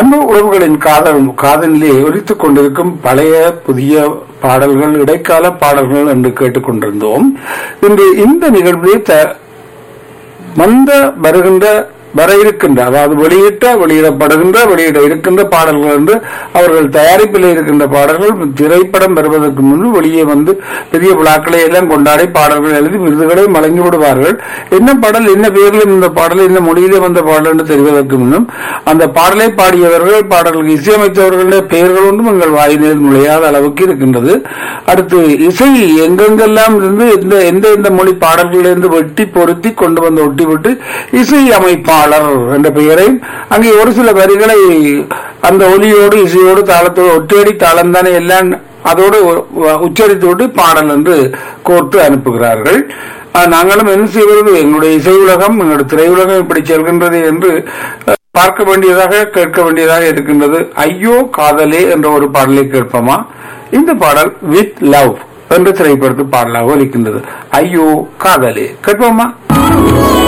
அன்பு உறவுகளின் காதல் காதலிலே ஒலித்துக் கொண்டிருக்கும் பழைய புதிய பாடல்கள் இடைக்கால பாடல்கள் என்று கேட்டுக்கொண்டிருந்தோம் இன்று இந்த நிகழ்விலே த- வந்த வருகின்ற வர இருக்கின்ற அதாவது வெளியிட்ட வெளியிடப்படுகின்ற வெளியிட இருக்கின்ற பாடல்கள் என்று அவர்கள் தயாரிப்பில் இருக்கின்ற பாடல்கள் திரைப்படம் வருவதற்கு முன்பு வெளியே வந்து பெரிய விழாக்களை எல்லாம் கொண்டாடி பாடல்கள் எழுதி விருதுகளை வழங்கி விடுவார்கள் என்ன பாடல் என்ன பேரில் இந்த பாடல் என்ன மொழியிலே வந்த பாடல் என்று தெரிவதற்கு முன்னும் அந்த பாடலை பாடியவர்கள் பாடல்களுக்கு இசையமைத்தவர்களுடைய பெயர்கள் ஒன்றும் எங்கள் வாயிலில் நுழையாத அளவுக்கு இருக்கின்றது அடுத்து இசை எங்கெங்கெல்லாம் இருந்து எந்த எந்த எந்த மொழி பாடல்களிலிருந்து வெட்டி பொருத்தி கொண்டு வந்து ஒட்டிவிட்டு இசை அமைப்பாளர் என்ற பெயரை அங்கே ஒரு சில வரிகளை அந்த ஒலியோடு இசையோடு தாளத்தோடு ஒற்றடி தாளம் தானே எல்லாம் அதோடு உ- உச்சரித்து விட்டு பாடல் என்று கோர்த்து அனுப்புகிறார்கள் ஆஹ் நாங்களும் என்ன செய்வது எங்களுடைய இசை உலகம் எங்களுடைய திரையுலகம் இப்படி செல்கின்றது என்று அஹ், பார்க்க வேண்டியதாக கேட்க வேண்டியதாக இருக்கின்றது ஐயோ காதலே என்ற ஒரு பாடலை கேட்போமா இந்த பாடல் வித் லவ் என்ற திரைப்படத்து பாடலாக ஒலிக்கின்றது ஐயோ காதலே கேட்போமா